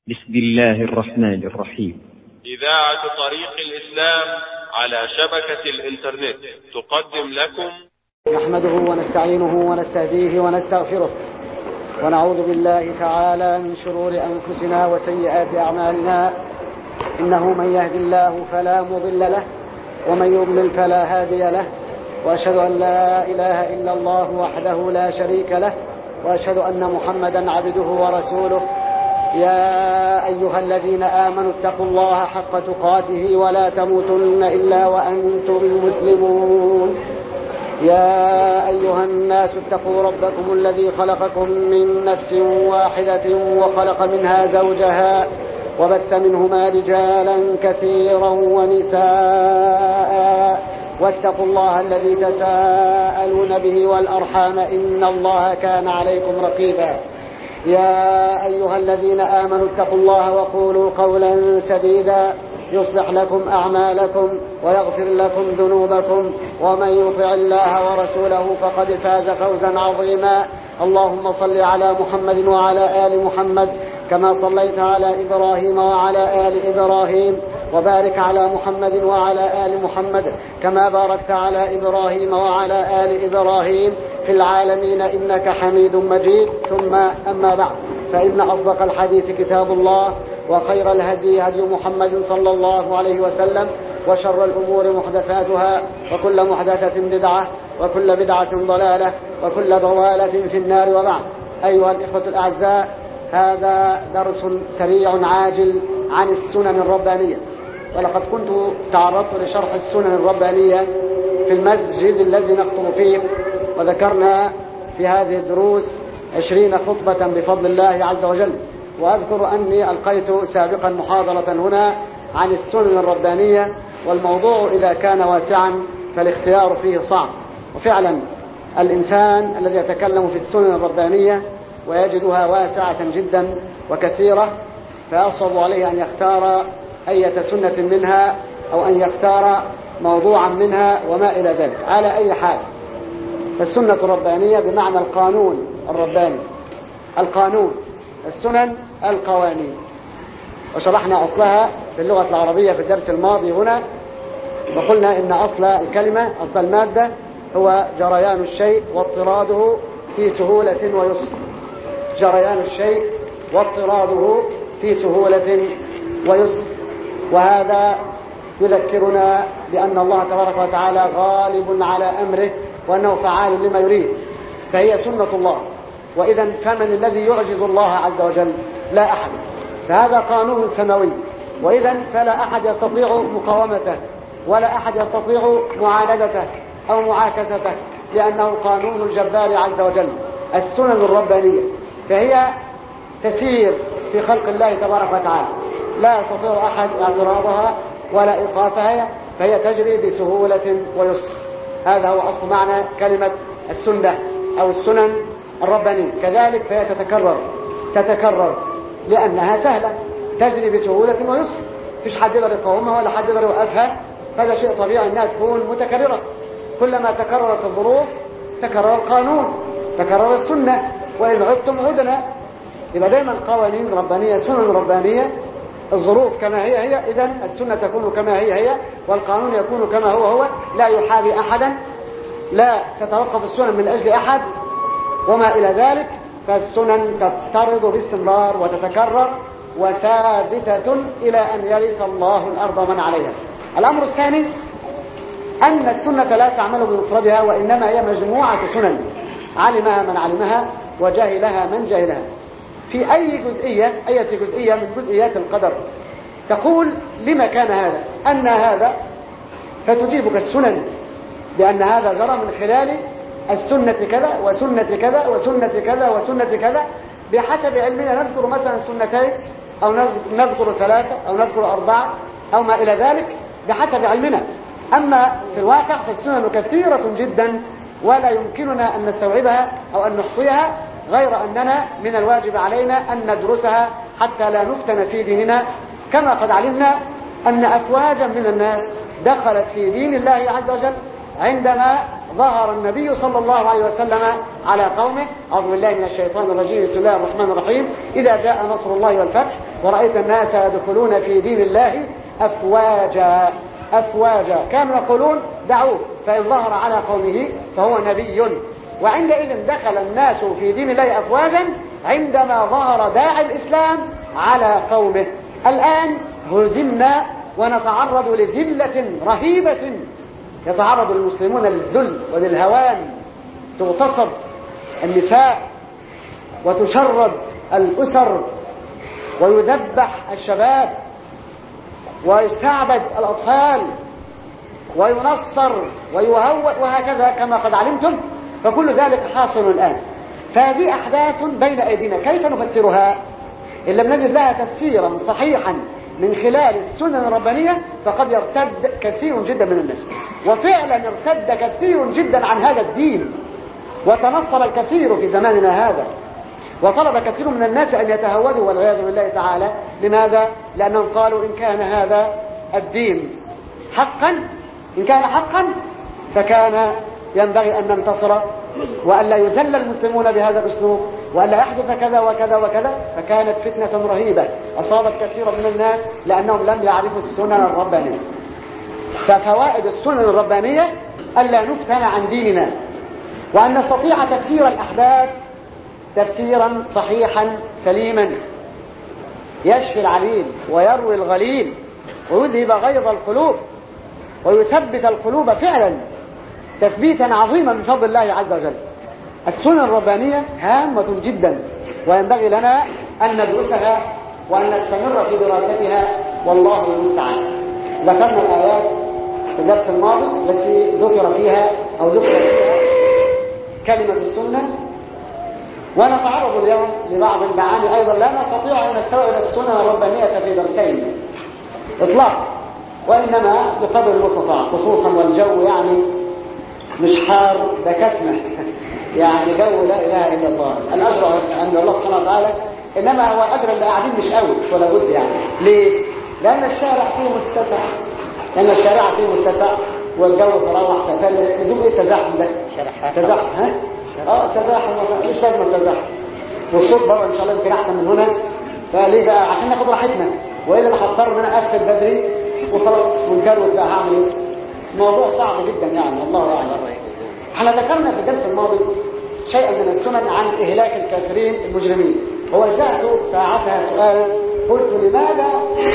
بسم الله الرحمن الرحيم إذاعة طريق الإسلام على شبكة الإنترنت تقدم لكم نحمده ونستعينه ونستهديه ونستغفره ونعوذ بالله تعالى من شرور أنفسنا وسيئات أعمالنا إنه من يهدي الله فلا مضل له ومن يضلل فلا هادي له وأشهد أن لا إله إلا الله وحده لا شريك له وأشهد أن محمدا عبده ورسوله يا أيها الذين آمنوا اتقوا الله حق تقاته ولا تموتن إلا وأنتم مسلمون يا أيها الناس اتقوا ربكم الذي خلقكم من نفس واحدة وخلق منها زوجها وبث منهما رجالا كثيرا ونساء واتقوا الله الذي تساءلون به والأرحام إن الله كان عليكم رقيبا يا أيها الذين آمنوا اتقوا الله وقولوا قولا سديدا يصلح لكم أعمالكم ويغفر لكم ذنوبكم ومن يطع الله ورسوله فقد فاز فوزا عظيما اللهم صل على محمد وعلى آل محمد كما صليت على إبراهيم وعلى آل إبراهيم وبارك على محمد وعلى آل محمد كما باركت على إبراهيم وعلى آل إبراهيم في العالمين إنك حميد مجيد ثم أما بعد فإن أصدق الحديث كتاب الله وخير الهدي هدي محمد صلى الله عليه وسلم وشر الأمور محدثاتها وكل محدثة بدعة وكل بدعة ضلالة وكل ضلالة في النار وبعد أيها الإخوة الأعزاء هذا درس سريع عاجل عن السنن الربانية ولقد كنت تعرضت لشرح السنن الربانية في المسجد الذي نخطب فيه وذكرنا في هذه الدروس عشرين خطبة بفضل الله عز وجل وأذكر أني ألقيت سابقا محاضرة هنا عن السنن الربانية والموضوع إذا كان واسعا فالاختيار فيه صعب وفعلا الإنسان الذي يتكلم في السنن الربانية ويجدها واسعة جدا وكثيرة فيصعب عليه أن يختار أية سنة منها أو أن يختار موضوعا منها وما إلى ذلك على أي حال فالسنة الربانية بمعنى القانون الرباني القانون السنن القوانين وشرحنا أصلها في اللغة العربية في الدرس الماضي هنا وقلنا إن أصل الكلمة أصل المادة هو جريان الشيء واضطراده في سهولة ويسر جريان الشيء واضطراده في سهولة ويسر وهذا يذكرنا بأن الله تبارك وتعالى غالب على أمره وأنه فعال لما يريد فهي سنة الله وإذا فمن الذي يعجز الله عز وجل لا أحد فهذا قانون سماوي وإذا فلا أحد يستطيع مقاومته ولا أحد يستطيع معاندته أو معاكسته لأنه قانون الجبار عز وجل السنن الربانية فهي تسير في خلق الله تبارك وتعالى لا يستطيع أحد اعتراضها ولا إيقافها فهي تجري بسهولة ويسر هذا هو أصل معنى كلمة السنة أو السنن الربانية كذلك فهي تتكرر تتكرر لأنها سهلة تجري بسهولة ويسر فيش حد يقدر يقاومها ولا حد يقدر يوقفها هذا شيء طبيعي أنها تكون متكررة كلما تكررت الظروف تكرر القانون تكرر السنة وإن عدتم عدنا يبقى دايما قوانين ربانية سنن ربانية الظروف كما هي هي إذا السنة تكون كما هي هي والقانون يكون كما هو هو لا يحابي أحدا لا تتوقف السنن من أجل أحد وما إلى ذلك فالسنن تضطرد باستمرار وتتكرر وثابتة إلى أن يرث الله الأرض من عليها الأمر الثاني أن السنة لا تعمل بمفردها وإنما هي مجموعة سنن علمها من علمها وجهلها من جهلها في أي جزئية أي جزئية من جزئيات القدر تقول لما كان هذا أن هذا فتجيبك السنن بأن هذا جرى من خلال السنة كذا وسنة كذا وسنة كذا وسنة كذا بحسب علمنا نذكر مثلا سنتين أو نذكر ثلاثة أو نذكر أربعة أو ما إلى ذلك بحسب علمنا أما في الواقع فالسنن كثيرة جدا ولا يمكننا أن نستوعبها أو أن نحصيها غير أننا من الواجب علينا أن ندرسها حتى لا نفتن في ديننا كما قد علمنا أن أفواجا من الناس دخلت في دين الله عز وجل عندما ظهر النبي صلى الله عليه وسلم على قومه أعوذ بالله من الشيطان الرجيم بسم الله الرحمن الرحيم إذا جاء نصر الله والفتح ورأيت الناس يدخلون في دين الله أفواجا أفواجا كانوا يقولون دعوه فإن ظهر على قومه فهو نبي وعندئذ دخل الناس في دين الله أفواجا عندما ظهر داعي الإسلام على قومه الآن هزمنا ونتعرض لذلة رهيبة يتعرض المسلمون للذل وللهوان تغتصب النساء وتشرد الأسر ويذبح الشباب ويستعبد الأطفال وينصر ويهوأ وهكذا كما قد علمتم فكل ذلك حاصل الآن فهذه أحداث بين أيدينا كيف نفسرها إن لم نجد لها تفسيرا صحيحا من خلال السنن الربانية فقد يرتد كثير جدا من الناس وفعلا ارتد كثير جدا عن هذا الدين وتنصر الكثير في زماننا هذا وطلب كثير من الناس أن يتهودوا والعياذ بالله تعالى لماذا؟ لأنهم قالوا إن كان هذا الدين حقا إن كان حقا فكان ينبغي أن ننتصر وألا يذل المسلمون بهذا الأسلوب وألا يحدث كذا وكذا وكذا فكانت فتنة رهيبة أصابت كثيرا من الناس لأنهم لم يعرفوا السنن الربانية ففوائد السنن الربانية ألا نفتن عن ديننا وأن نستطيع تفسير الأحداث تفسيرا صحيحا سليما يشفي العليل ويروي الغليل ويذهب غيظ القلوب ويثبت القلوب فعلا تثبيتا عظيما من فضل الله عز وجل السنن الربانية هامة جدا وينبغي لنا أن ندرسها وأن نستمر في دراستها والله المستعان ذكرنا الآيات في الدرس الماضي التي ذكر فيها أو ذكر فيها كلمة السنة ونتعرض اليوم لبعض المعاني أيضا لا نستطيع أن نستوعب السنن الربانية في درسين إطلاق وإنما بقدر المستطاع خصوصا والجو يعني مش حار ده كتمة يعني جو لا إله إلا الله الأجر عند الله سبحانه وتعالى إنما هو أجر اللي قاعدين مش قوي ولا بد يعني ليه؟ لأن الشارع فيه متسع لأن الشارع فيه متسع والجو تروح تفل لزوم ايه التزاحم ده؟ تزاحم ها؟ اه تزاحم مش لازم التزاحم والصوت بره ان شاء الله يمكن احسن من هنا فليه بقى عشان ناخد راحتنا والا اللي هضطر ان انا اقفل بدري وخلاص ونجرد بقى هعمل ايه؟ موضوع صعب جدا يعني الله اعلم احنا ذكرنا في الدرس الماضي شيئا من السنن عن إهلاك الكافرين المجرمين ووجهت ساعتها سؤالا قلت لماذا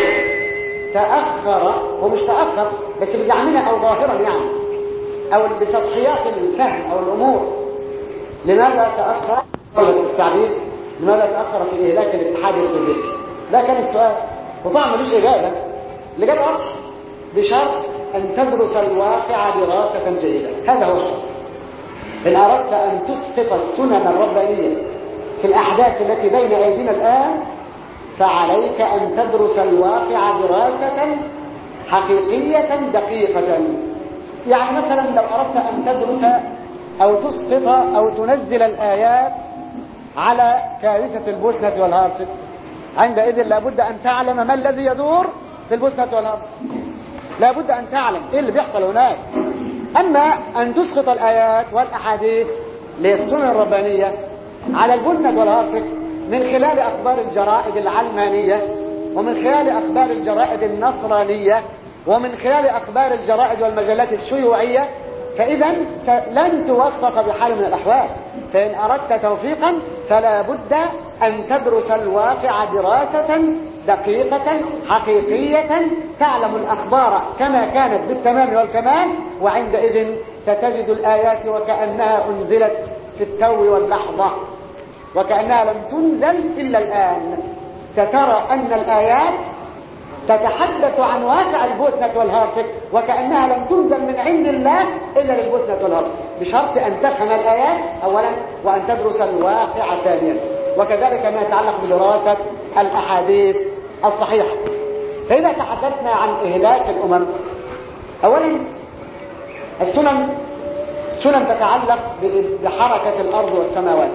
تأخر هو مش تأخر بس بزعمنا أو ظاهرا يعني أو بسطحيات الفهم أو الأمور لماذا تأخر التعبير لماذا تأخر في إهلاك الاتحاد السوفيتي ده كان السؤال وطبعا ملوش إجابة الإجابة بشرط أن تدرس الواقع دراسة جيدة هذا هو الشرط إن أردت أن تسقط السنن الربانية في الأحداث التي بين أيدينا الآن فعليك أن تدرس الواقع دراسة حقيقية دقيقة يعني مثلا لو أردت أن تدرس أو تسقط أو تنزل الآيات على كارثة البوسنة والهارسك عندئذ لابد أن تعلم ما الذي يدور في البوسنة والهارسك لابد أن تعلم إيه اللي بيحصل هناك أما أن تسقط الآيات والأحاديث للسنن الربانية على البنة والهرسك من خلال أخبار الجرائد العلمانية ومن خلال أخبار الجرائد النصرانية ومن خلال أخبار الجرائد والمجلات الشيوعية فإذا لن توفق بحال من الأحوال فإن أردت توفيقا فلا بد أن تدرس الواقع دراسة دقيقة حقيقية تعلم الأخبار كما كانت بالتمام والكمال وعندئذ ستجد الآيات وكأنها أنزلت في التو واللحظة وكأنها لم تنزل إلا الآن سترى أن الآيات تتحدث عن واقع البوسنة والهرسك وكأنها لم تنزل من عند الله إلا للبوسنة والهرسك بشرط أن تفهم الآيات أولا وأن تدرس الواقع ثانيا وكذلك ما يتعلق بدراسة الأحاديث الصحيحة فإذا تحدثنا عن إهلاك الأمم أولا السنن سنن تتعلق بحركة الأرض والسماوات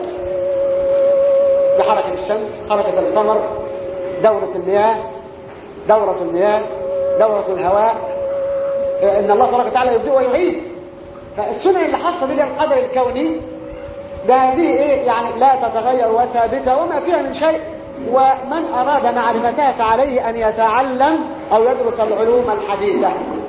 بحركة الشمس حركة القمر دورة المياه دورة المياه دورة الهواء إن الله تبارك وتعالى يبدأ ويعيد فالسنن اللي حصل بها القدر الكوني ده هذه ايه يعني لا تتغير وثابتة وما فيها من شيء ومن اراد معرفتها فعليه ان يتعلم او يدرس العلوم الحديثة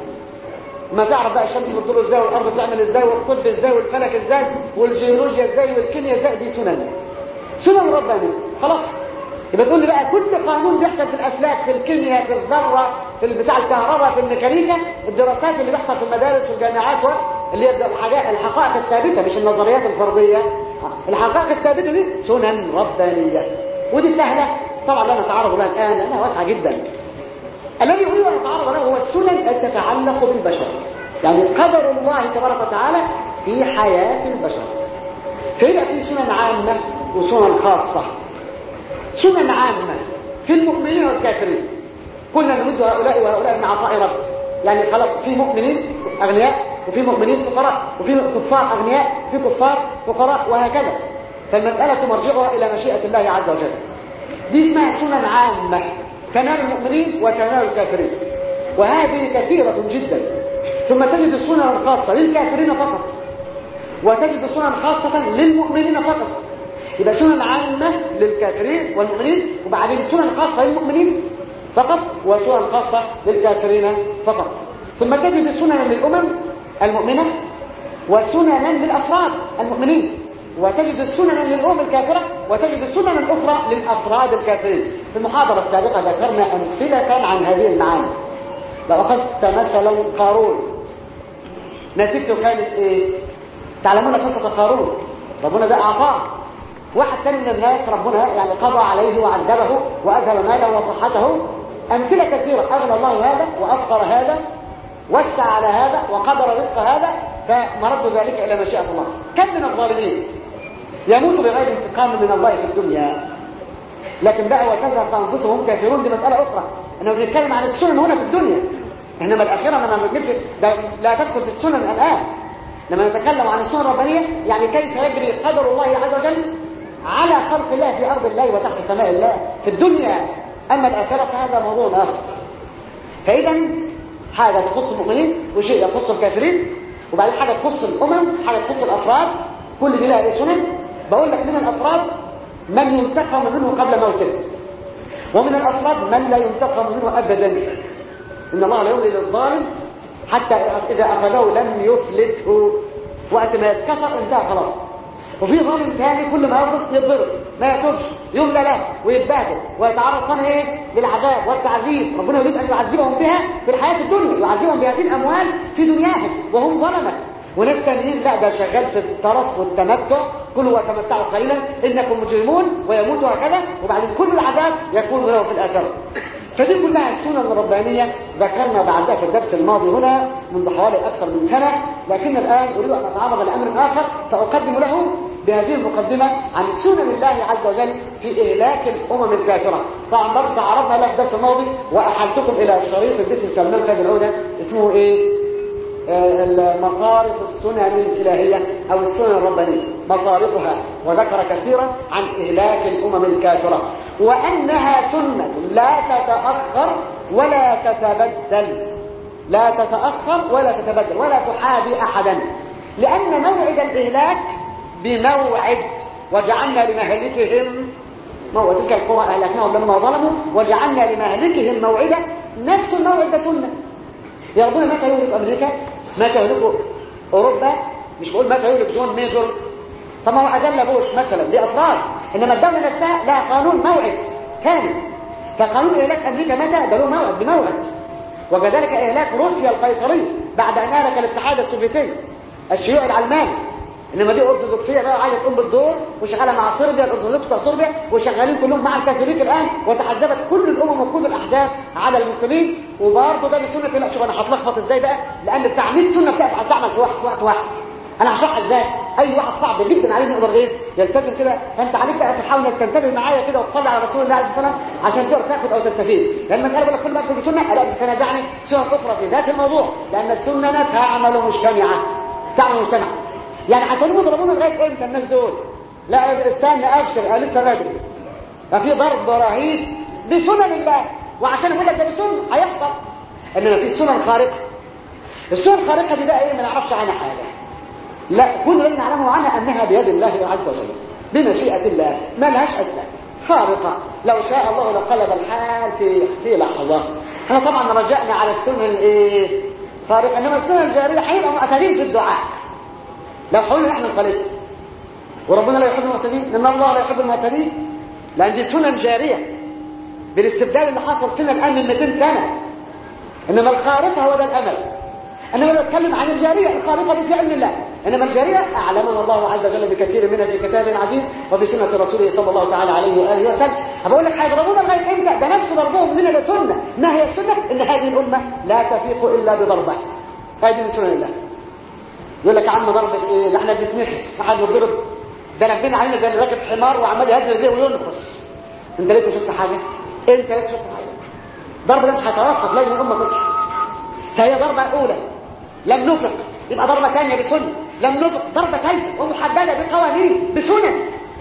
ما تعرف بقى الشمس بتدور ازاي والارض بتعمل ازاي والقطب ازاي والفلك ازاي والجيولوجيا ازاي والكيمياء ازاي دي سنن سنن ربانية خلاص يبقى تقول لي بقى كل قانون بيحصل في الافلاك في الكيمياء في الذره في بتاع الكهرباء في الميكانيكا الدراسات اللي بيحصل في المدارس والجامعات اللي هي الحاجات الحقائق الثابته مش النظريات الفرضيه الحقائق الثابته دي سنن ربانيه ودي سهله طبعا لا نتعرض لها الان لانها واسعه جدا الذي اريد ان اتعرض له هو السنن التي تتعلق بالبشر يعني قدر الله تبارك وتعالى في حياه البشر فيبقى في سنن عامه وسنن خاصه سنن عامة في المؤمنين والكافرين كنا نمد هؤلاء وهؤلاء من عطاء رب يعني خلاص في مؤمنين أغنياء وفي مؤمنين فقراء وفي كفار أغنياء في كفار فقراء وهكذا فالمسألة مرجعها إلى مشيئة الله عز وجل دي اسمها سنن عامة تنال المؤمنين وتنال الكافرين وهذه كثيرة جدا ثم تجد السنن الخاصة للكافرين فقط وتجد السنن خاصة للمؤمنين فقط يبقى سنن عامة للكافرين والمؤمنين وبعدين سنن خاصة للمؤمنين فقط وسنن خاصة للكافرين فقط ثم تجد سننا للأمم المؤمنة وسننا للأفراد المؤمنين وتجد سننا للأمم الكافرة وتجد سننا أخرى للأفراد الكافرين في المحاضرة السابقة ذكرنا أمثلة عن هذه المعاني لو أخذت مثلا قارون نتيجته كانت إيه؟ تعلمون قصة قارون ربنا ده أعطاه واحد ثاني من الناس ربنا يعني قضى عليه وعذبه وأذهب ماله وصحته أمثلة كثيرة أغنى الله هذا وأفقر هذا وسع على هذا وقدر رزق هذا فمرد ذلك إلى مشيئة الله كم من الظالمين يموت بغير انتقام من الله في الدنيا لكن بقى وتذهب فأنفسهم كافرون دي مسألة أخرى أنه بنتكلم عن السنن هنا في الدنيا إنما الأخيرة ما بنجيبش لا تدخل في السنن الآن لما نتكلم عن السنن الربانية يعني كيف يجري قدر الله عز وجل على خلق الله في أرض الله وتحت سماء الله في الدنيا أما الآخرة فهذا موضوع آخر فإذا حاجة تخص المؤمنين وشيء يخص الكافرين وبعدين حاجة تخص الأمم حاجة تخص الأفراد كل دي لها سنن بقول لك من الأفراد من ينتقم منه قبل موته ومن الأفراد من لا ينتقم منه أبدا إن الله لا يملي للظالم حتى إذا أخذه لم يفلته وقت ما يتكسر انتهى خلاص وفي ظالم ثاني كل ما يغلط يتضرب ما يتوبش يملى له ويتبهدل ويتعرض ثاني ايه للعذاب والتعذيب ربنا يريد ان يعذبهم بها في الحياه الدنيا يعذبهم بهذه الاموال في دنياهم وهم ظلمه وناس ثانيين لا ده شغال في الطرف والتمتع كلوا وتمتعوا قليلا انكم مجرمون ويموت هكذا وبعدين كل العذاب يكون له في الاخره فدي كلها السنن الربانية ذكرنا بعدها في الدرس الماضي هنا منذ حوالي أكثر من سنة لكن الآن أريد أن أتعرض لأمر آخر فأقدم له بهذه المقدمة عن سنن الله عز وجل في إهلاك الأمم الكافرة طبعا برضه تعرضنا له في الدرس الماضي وأحلتكم إلى الشريط الدرس سلمان كان العودة اسمه إيه؟ مطارق السنن الإلهية أو السنن الربانية مطارقها وذكر كثيرا عن إهلاك الأمم الكافرة وأنها سنة لا تتأخر ولا تتبدل لا تتأخر ولا تتبدل ولا تحابي أحدا لأن موعد الإهلاك بموعد وجعلنا لمهلكهم موعد تلك القرى أهلكناهم لما ظلموا وجعلنا لمهلكهم موعدا نفس الموعد ده سنة يرضون متى يهلك أمريكا متى يهلك أوروبا مش بقول متى يهلك جون ميجور طب ما هو أجل بوش مثلا دي أفراد إنما الدولة نفسها لها قانون موعد كامل فقانون إهلاك أمريكا متى ده له موعد بموعد وكذلك إهلاك روسيا القيصرية بعد أن أهلك الاتحاد السوفيتي الشيوعي العلماني انما دي ارثوذكسيه بقى عايزه تقوم بالدور وشغاله مع صربيا الارثوذكس بتاع صربيا وشغالين كلهم مع الكاثوليك الان وتحزبت كل الامم وكل الاحزاب على المسلمين وبرضه ده بسنه لا شوف انا هتلخبط ازاي بقى لان بتاع 100 سنه بتاعت تعمل في وقت وقت واحد انا هشرحها ازاي اي واحد صعب جدا عليه يقدر ايه يلتزم كده فانت عليك بقى تحاول انك تنتبه معايا كده وتصلي على رسول الله عليه الصلاه والسلام عشان تقدر تاخد او تستفيد لان المساله بقول لك كل ما ادخل سنه الاقي تنازعني سنن اخرى في ذات الموضوع لان السنه تعمل مجتمعه تعمل مجتمعه يعني هتقولوا يضربونا لغايه امتى الناس دول لا استنى ابشر لسه بدري ففي ضرب رهيب بسنن الله وعشان اقول لك ده بسنن هيحصل انما في سنن خارقه السنن الخارقه دي بقى ايه ما نعرفش عنها حاجه لا كل اللي نعلمه عنها أنها بيد الله عز وجل بمشيئة الله ما لهاش أسباب خارقة لو شاء الله لقلب الحال في في لحظة احنا طبعا رجعنا على السنة الايه خارقة انما السنة الجارية حين معتدين في الدعاء لو حاولنا احنا نقلبها وربنا لا يحب المعتدين ان الله لا يحب المعتدين لان دي سنن جارية بالاستبدال اللي حصل فينا الان من 200 سنة انما الخارقة هو ده الامل انما بتكلم عن الجارية الخارقة بفعل الله انما الجارية اعلمنا الله عز وجل بكثير منها في كتاب عزيز وفي سنة رسوله صلى الله تعالى عليه واله وسلم بقول لك حاجة ربنا لغاية امتى ده نفس ضربهم مننا لسنة ما هي السنة ان هذه الامة لا تفيق الا بضربة هذه من سنن الله يقول لك يا عم ضربة ايه ده احنا بنتنخس ما حد يضرب ده لفينا علينا زي راكب حمار وعمال يهزر ايديه وينخس انت ليه شفت حاجة انت ليه شفت حاجة ضربة مش هتوقف لازم الامة تصحى فهي ضربة اولى لم نفق يبقى ضربة ثانية بسنة لم نفق ضربة ثالثة ومحددة بقوانين بسنن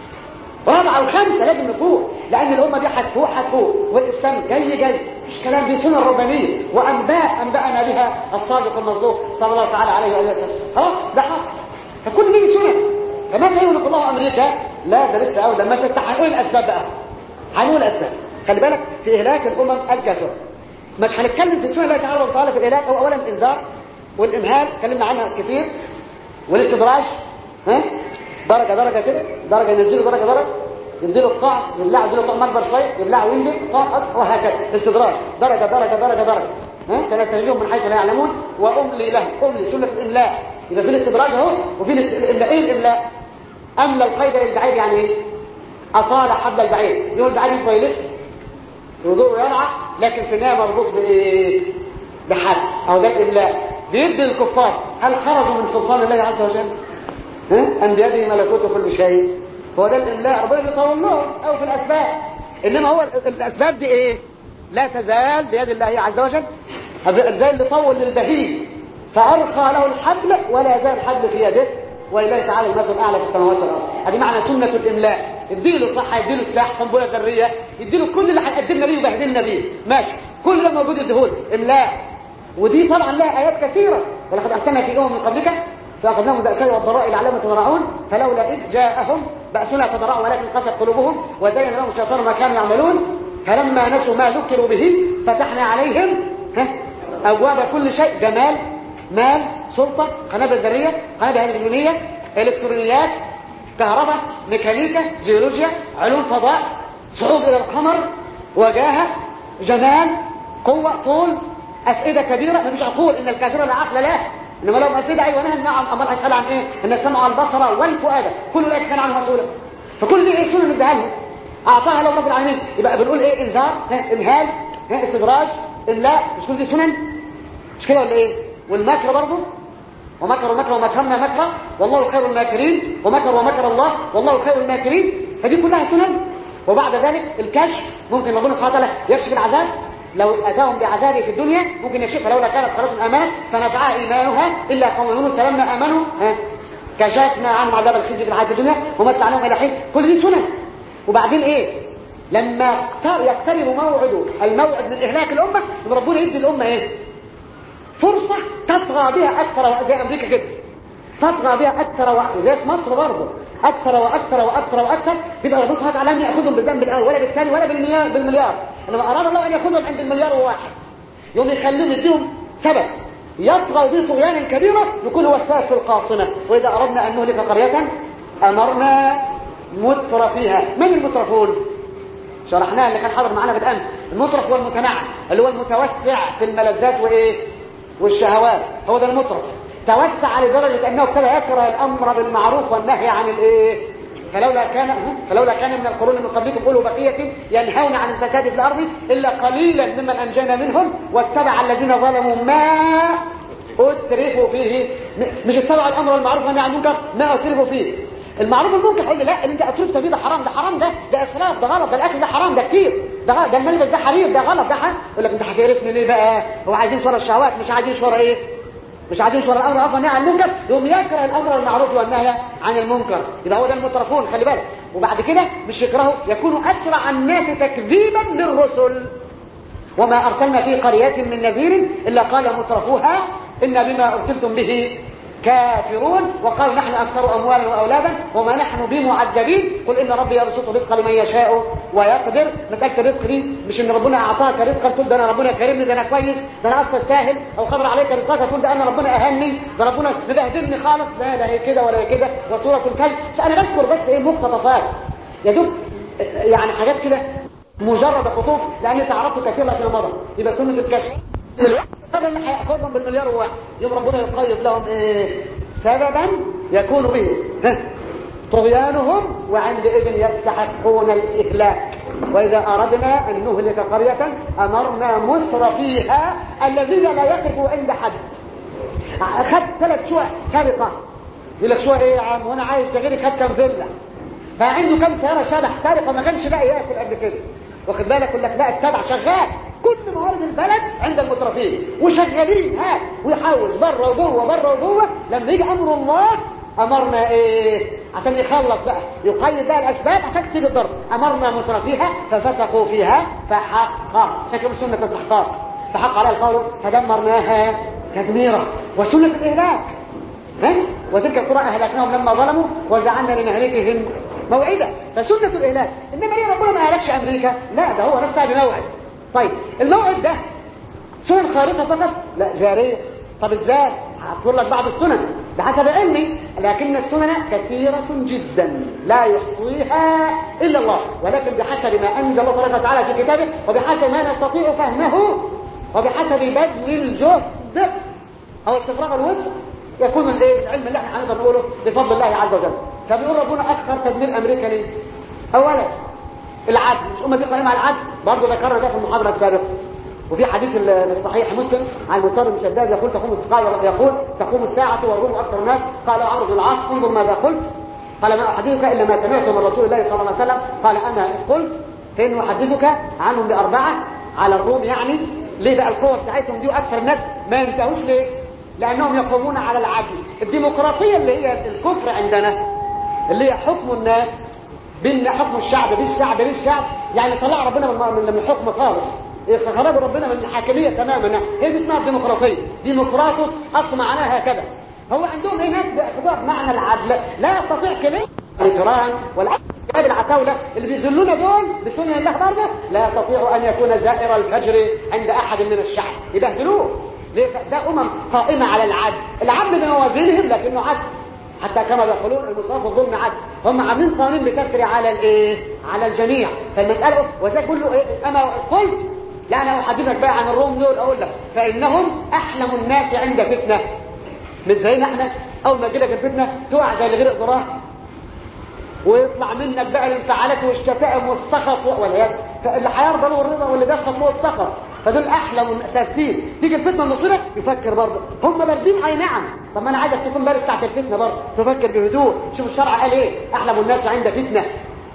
رابعة وخمسة لازم نفوق لأن الأمة دي هتفوق هتفوق والإسلام جاي جاي مش كلام دي سنن ربانية وأنباء أنبأنا بها الصادق المصدوق صلى الله تعالى عليه وآله وسلم خلاص ده حصل فكل دي سنن كمان يقول الله أمريكا لا ده لسه أول لما انت هنقول الأسباب بقى هنقول الأسباب خلي بالك في إهلاك الأمم الكافرة مش هنتكلم في سنن الله تعالى وتعالى في الإهلاك هو أولا الإنذار والإمهال اتكلمنا عنها كتير والاستدراج ها درجة درجة كده درجة ينزلوا درجة درجة ينزلوا القاع يبلعوا ينزلوا القاع مربر شوية يبلعوا وينزل قاع وهكذا استدراج درجة درجة درجة درجة ها سنستهزئهم من حيث لا يعلمون وأملي لهم أملي سنة الإملاء يبقى في الاستدراج أهو وفي الإملاء إيه الإملاء أملى القيد للبعيد يعني إيه أطال حد البعيد يقول البعيد يبقى يلف يدور ويرعى لكن في النهاية مربوط بإيه بحد أو ده الإملاء بيدي الكفار هل خرجوا من سلطان الله عز وجل ها؟ أم بيده ملكوت كل شيء هو ده الإملاء ربنا بيطول لهم أو في الأسباب إنما هو الأسباب دي إيه لا تزال بيد الله عز وجل زي اللي طول للبهيم فأرخى له الحبل ولا يزال الحبل في يده ولله تعالى المثل الأعلى في السماوات والأرض هذه معنى سنة الإملاء يديله صحة يديله سلاح قنبلة ذرية يديله كل اللي هيقدمنا بيه وبهدلنا بيه ماشي كل ده موجود الدهول إملاء ودي طبعا لها آيات كثيرة ولقد أرسلنا في أمم من قبلك فأخذناهم بأساء والضراء لعلهم يتضرعون فلولا إذ جاءهم بأسنا تضرعوا ولكن قست قلوبهم وزين لهم الشيطان ما كانوا يعملون فلما نسوا ما ذكروا به فتحنا عليهم ها أبواب كل شيء جمال مال سلطة قنابل ذرية قنابل هيدروجينية إلكترونيات كهرباء ميكانيكا جيولوجيا علوم فضاء صعود إلى القمر وجاهة جمال قوة طول أفئدة كبيرة ما فيش عقول إن الكافر لا عقل له إنما لو أفئدة أيوة نهى نعم أمال هيسأل عن إيه إن السمع والبصر والفؤاد كل ذلك كان عنه مسؤولا فكل دي إيه سنة نديها لهم أعطاها لو رب العالمين يبقى بنقول إيه إنذار إمهال استدراج إملاء مش كل دي سنن مش كده ولا إيه والمكر برضه ومكر مكر ومكرنا مكرا والله خير الماكرين ومكر ومكر الله والله خير الماكرين فدي كلها سنن وبعد ذلك الكشف ممكن ربنا سبحانه وتعالى يكشف العذاب لو أتاهم بعذابه في الدنيا ممكن يكشف فلولا كانت قرية آمنت فنفعها إيمانها إلا قوم يونس لما آمنوا ها كشفنا عنهم عذاب الخزي في الحياة الدنيا ومتعناهم إلى حين كل دي سنن وبعدين إيه لما يقترب موعد الموعد من إهلاك الأمة ربنا يدي الأمة إيه فرصة تطغى بها أكثر زي أمريكا كده تطغى بها أكثر وأكثر زي مصر برضه أكثر وأكثر وأكثر وأكثر يبقى ربنا سبحانه وتعالى يأخذهم بالذنب الأول ولا بالثاني ولا بالمليار بالمليار لما أراد الله أن يأخذهم عند المليار واحد يوم يخليهم يديهم سبب يطغى به طغيانا كبيرا يكون هو السبب في القاصمة وإذا أردنا أن نهلك قرية أمرنا متر فيها من المترفون شرحناها اللي كان حاضر معنا بالأمس المترف هو المتنعم اللي هو المتوسع في الملذات وإيه والشهوات هو ده المترف توسع لدرجة أنه ابتدى يكره الأمر بالمعروف والنهي عن الإيه فلولا كان فلولا كان من القرون من قبلكم أولو بقية ينهون عن الفساد في الأرض إلا قليلا ممن أنجينا منهم واتبع الذين ظلموا ما أترفوا فيه مش اتبعوا الأمر والمعروف والنهي عن المنكر ما أترفوا فيه المعروف المنكر يقول لي لا اللي انت اترفت فيه ده حرام ده حرام ده ده اسراف ده غلط ده الاكل ده حرام ده كتير ده غلط ده الملبس ده حرير ده غلط ده حرام يقول لك انت هتعرفني ليه بقى هو عايزين شورى الشهوات مش عايزين شورى ايه مش عايزين شورى الامر والنهي عن المنكر يقوم يكره الامر والمعروف والنهي عن المنكر يبقى هو ده المترفون خلي بالك وبعد كده مش يكرهوا يكونوا اسرع الناس تكذيبا للرسل وما ارسلنا في قريه من نذير الا قال مترفوها ان بما ارسلتم به كافرون وقالوا نحن أكثر أموالا وأولادا وما نحن بمعذبين قل إن ربي يرزق الرزق لمن يشاء ويقدر مسألة الرزق دي مش إن ربنا أعطاك رزقا تقول ده أنا ربنا كرمني ده أنا كويس ده أنا أصلا ساهل أو خبر عليك رزقك تقول ده أنا ربنا أهني ده ربنا مبهدلني خالص لا لا هي كده ولا هي كده وسورة الكلب أنا بذكر بس إيه مقتطفات يا دوب يعني حاجات كده مجرد خطوط لأني تعرفت كثير لكن مضى يبقى سنة الكشف السبب اللي هياخذهم بالمليار واحد يوم ربنا يقيد لهم ايه سببا يكون به طغيانهم وعندئذ يستحقون الاهلاك واذا اردنا ان نهلك قريه امرنا متر فيها الذين لا يقفوا عند حد خد ثلاث شقق سرقه يقول لك شقق ايه يا عم وانا عايز ده غيري خد كام فيلا فعنده كام سياره شبح سرقه ما كانش لاقي ياكل قبل كده واخد بالك يقول لك لا السبع شغال كل موارد البلد عند المترفين وشغالين ها ويحوش بره وجوه بره وجوه لما يجي امر الله امرنا ايه عشان يخلص بقى يقيد بقى الاسباب عشان تيجي الضرب امرنا مترفيها ففسقوا فيها فحق شكل سنه الاستحقاق فحق على القول فدمرناها تدميرا وسنه الاهلاك ها وتلك القرى اهلكناهم لما ظلموا وجعلنا لمهلكهم موعدا فسنه الاهلاك انما ليه ربنا ما اهلكش امريكا لا ده هو نفسها بموعد طيب الموعد ده سنن خارقة فقط لا جارية طب ازاي هذكر لك بعض السنن بحسب علمي لكن السنن كثيرة جدا لا يحصيها إلا الله ولكن بحسب ما أنزل الله تبارك وتعالى في كتابه وبحسب ما نستطيع فهمه وبحسب بذل الجهد أو استفراغ الوجه يكون الايه العلم اللي احنا هنقدر نقوله بفضل الله عز وجل فبيقول ربنا أكثر تدمير أمريكا ليه؟ أولا العدل مش أمة قائمة على العدل برضه ذكرنا ده في المحاضرة السابقة وفي حديث الصحيح مسلم عن المسار بن شداد يقول تقوم الساعة يقول تقوم الساعة والروم أكثر الناس قال عمرو بن العاص انظر ماذا قلت قال ما أحدثك إلا ما سمعته من رسول الله صلى الله عليه وسلم قال أنا قلت فإن أحدثك عنهم بأربعة على الروم يعني ليه بقى القوة بتاعتهم دي أكثر الناس ما ينتهوش ليه لأنهم يقومون على العدل الديمقراطية اللي هي الكفر عندنا اللي هي حكم الناس بين حكم الشعب بالشعب للشعب يعني طلع ربنا من من الحكم خالص خرج ربنا من الحاكميه تماما هي دي اسمها الديمقراطيه ديمقراطوس اصل معناها هكذا هو عندهم هناك بياخدوها بمعنى العدل لا يستطيع كلمه الفيران والعدل العتاولة اللي بيذلونا دول بسنة الله برضه لا يستطيع أن يكون زائر الفجر عند أحد من الشعب يبهدلوه ليه ده أمم قائمة على العدل العدل بموازينهم لكنه عدل حتى كما يقولون المصاف الظلم عدل هم عاملين قانون بتسري على الايه على الجميع فالمساله وده كله إيه؟ انا قلت لا انا احدثك بقى عن الروم دول اقول لك فانهم احلم الناس عند فتنه مش زينا احنا اول ما تجيلك الفتنه تقع زي الغرق ضراه ويطلع منك بقى الانفعالات والشتائم والسخط والعياذ فاللي هيرضى له الرضا واللي بيسخط له السخط فدول احلم تفكير تيجي الفتنه النصيره يفكر برضه هم باردين اي نعم طب ما انا عايزك تكون بارد تحت الفتنه برضه تفكر بهدوء شوف الشرع قال ايه احلم الناس عند فتنه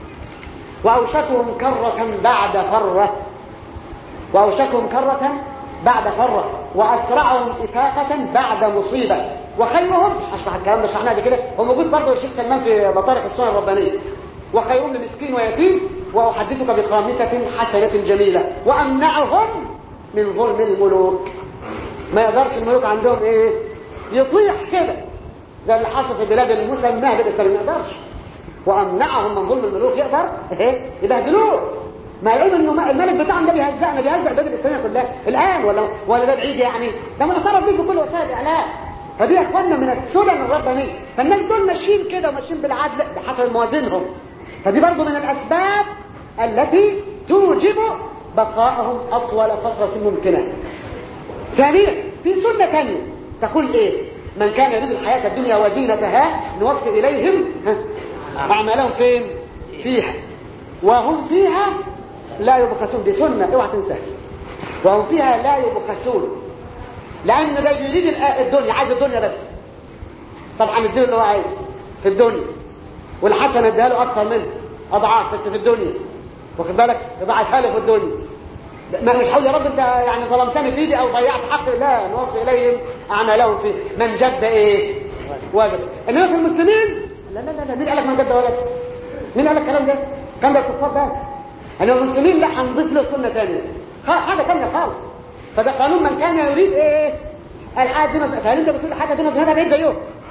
واوشكهم كره بعد فره واوشكهم كره بعد فره واسرعهم افاقه بعد مصيبه وخيرهم اشرح الكلام ده شرحناه قبل كده هو موجود برضه الشيخ سلمان في مطارق السنه الربانيه وخيرهم لمسكين ويتيم واحدثك بخامسه حسنه جميله وامنعهم من ظلم الملوك ما يقدرش الملوك عندهم ايه يطيح كده زي اللي حصل في بلاد المسماه بالاسلام ما يقدرش وامنعهم من ظلم الملوك يقدر ايه يبهدلوه ما يقول انه الملك بتاعهم ده بيهزقنا بيهزق البلاد الاسلاميه كلها الان ولا ولا ده بعيد يعني ده معترف بيه في كل وسائل الاعلام فدي يا اخوانا من السنن الربانيه فالناس دول ماشيين كده وماشيين بالعدل بحسب موازينهم فدي برضه من الاسباب التي توجب بقائهم اطول فتره ممكنه ثانيا في سنه ثانيه تقول ايه من كان يريد الحياه الدنيا وزينتها نوفي اليهم اعمالهم فين فيها وهم فيها لا يبخسون دي سنه اوعى تنساها وهم فيها لا يبخسون لان ده يريد الدنيا عايز الدنيا بس طبعا الدنيا اللي هو عايز في الدنيا والحسنه اديها له اكثر منه اضعاف بس في الدنيا واخد بالك يضاعفها له في الدنيا ما مش حول يا رب انت يعني ظلمتني في ايدي او ضيعت حق لا نوصي اليهم اعمالهم في من جد ايه واجب انما في المسلمين لا لا لا, لا. مين قال لك من جد واجب مين قال لك الكلام ده كان ده الكفار ده انما المسلمين لا هنضيف له سنه ثانيه حاجه ثانيه خالص فده قانون من كان يريد ايه الحاجه دون فهل انت بتقول حاجه دون هذا بعيد زيهم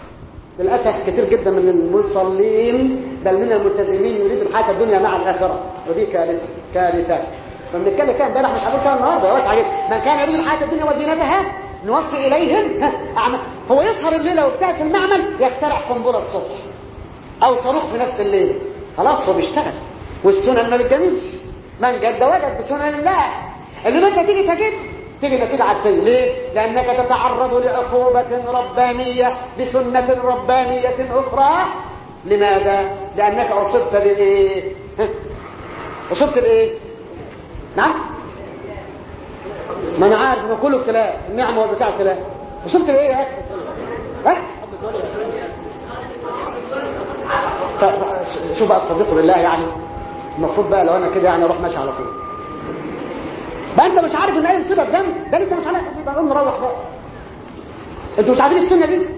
للاسف كثير جدا من المصلين بل من الملتزمين يريد الحياه الدنيا مع الاخره ودي كارثه كارثه فبنتكلم كده امبارح مش هقول كده النهارده واسع جدا من كان يريد الحياه الدنيا وزينتها نوفي اليهم اعمال هو يسهر الليله وبتاع في المعمل يخترع قنبله الصبح او صاروخ في نفس الليل خلاص هو بيشتغل والسنن ما بتجملش من جد وجد بسنن الله اللي انت تيجي تجد تيجي نتيجة عكسية ليه؟ لأنك تتعرض لعقوبة ربانية بسنة ربانية أخرى لماذا؟ لأنك أصبت بإيه؟ أصبت بإيه؟ نعم؟ ما أنا عارف إنه كله ابتلاء النعمة والبتاع ابتلاء أصبت بإيه يا أخي؟ ها؟ شوف بقى تصدقوا بالله يعني المفروض بقى لو انا كده يعني اروح ماشي على طول بقى انت مش عارف ان اي مصيبه بجنب ده انت مش عارف يبقى قوم نروح بقى انتوا مش عارفين السنه دي